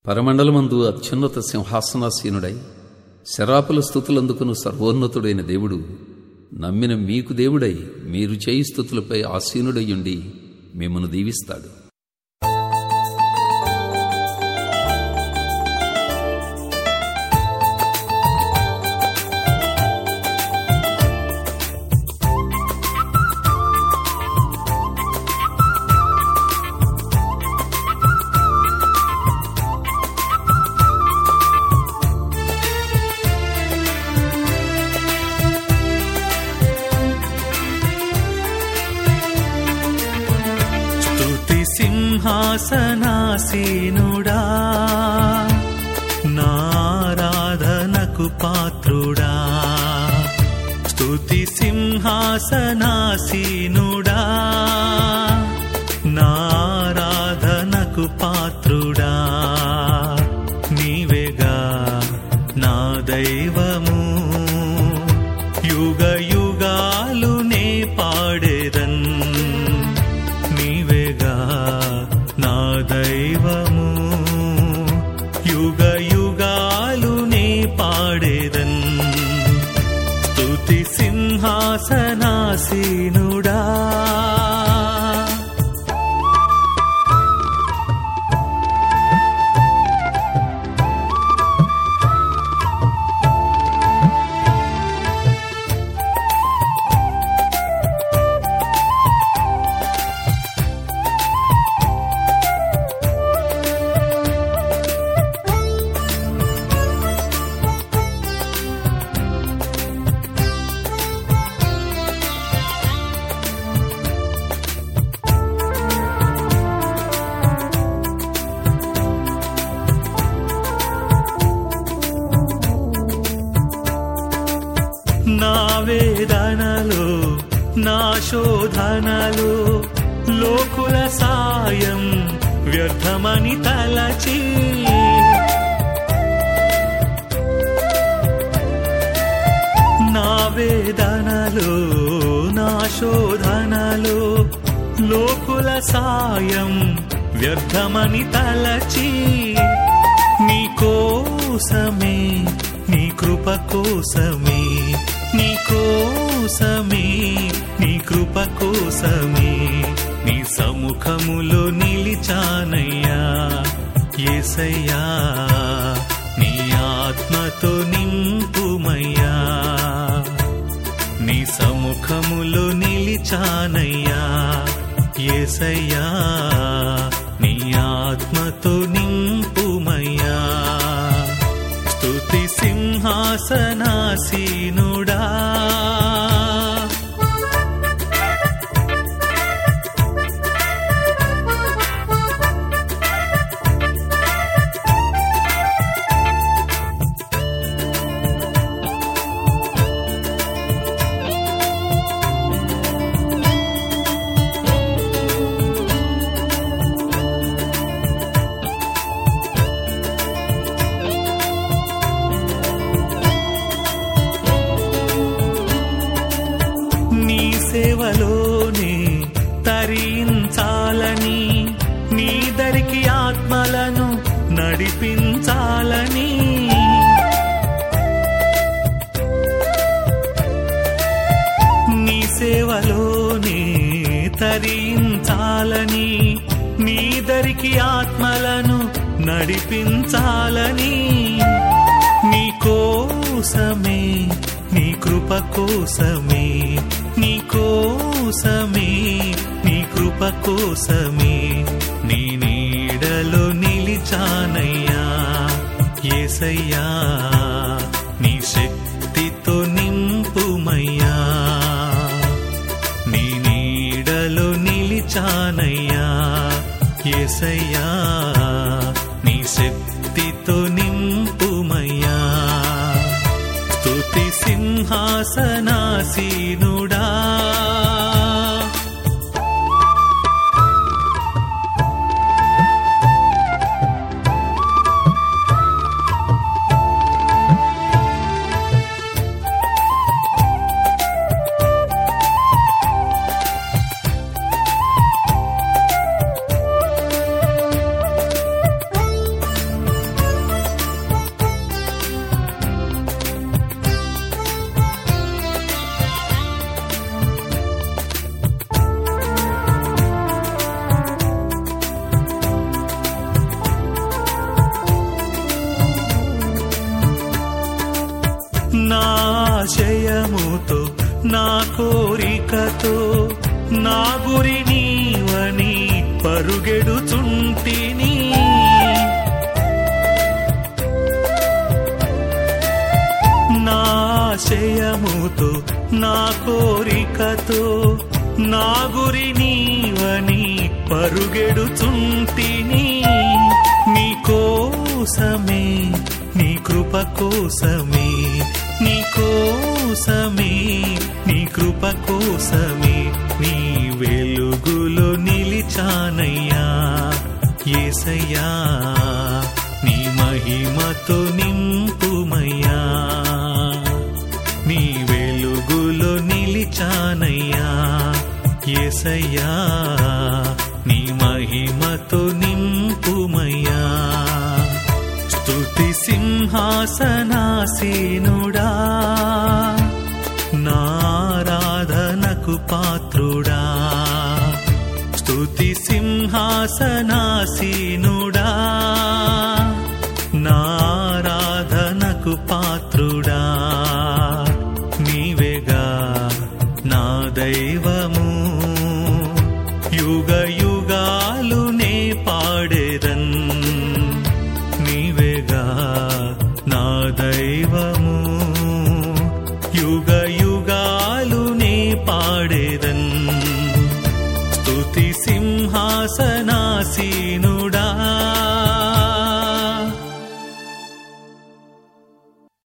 పరమండలమందు అత్యున్నత సింహాసనాసీనుడై శరాపుల స్థుతులందుకును సర్వోన్నతుడైన దేవుడు నమ్మిన మీకు దేవుడై మీరు చేయి స్థుతులపై ఆసీనుడయ్యుండి మిమ్మను దీవిస్తాడు స్తుతి సింహాసనాసీనుడా నారాధనకు పాత్రుడా స్తుతి సింహాసనాసీనుడా నారాధనకు పాత్రుడా నీవేగా నా దైవము యుగ యుగాలు నే పాడేదన్ నీవేగా నా దైవము యుగ యుగాలు నే పాడేదన్ స్తుతి సింహాసనాసీనుడా నా వేదనలు నా శోధనలు లోకుల సాయం వ్యర్థమని తలచి నా వేదనలు నా శోధనలు లోకుల సాయం వ్యర్థమని తలచి నీ కోసమే నీ కృప కోసమే నీ కోసమే నీ కృప కోసమే నీ సముఖములో నిలిచానయ్యా ఏసయ్యా నీ ఆత్మతో నింపుమయ్యా నీ సముఖములో నిలిచానయ్యా ఏసయ్యా నీ ఆత్మతో నింపుమయ్యా స్తుతి సింహాసనాసీనుడా నీ సేవలోనే తరించాలని నీ దరికి ఆత్మలను నడిపించాలని నీ సేవలోనే తరించాలని నీ దరికి ఆత్మలను నడిపించాలని నీ కోసమే నీ కృప కోసమే నీ కోసమే నీ కృప కోసమే నీ నీడలో నిలిచానయ్యా ఏసయ్యా నీ శక్తితో నింపుమయ్యా నీ నీడలో నిలిచానయ్యా ఏసయ్యా నీ శక్తితో నింపుమయ్యా స్తుతి సింహాసనాసీనుడా నా ఆశయముతో నా కోరికతో నా గురి నీవని పరుగెడుచుంటిని నా ఆశయముతో నా కోరికతో నా గురి నీవని పరుగెడుచుంటిని నీ కోసమే నీ కృప కోసమే నీ కోసమే నీ కృప కోసమే నీ వెలుగులో నిలిచానయ్యా ఏసయ్యా నీ మహిమతో నింపుమయ్యా నీ వెలుగులో నిలిచానయ్యా ఏసయ్యా నీ మహిమతో నింపుమయ్యా స్తుతి సింహాసనాసీనుడా నారాధనకు పాత్రుడా స్తుతి సింహాసనాసీనుడా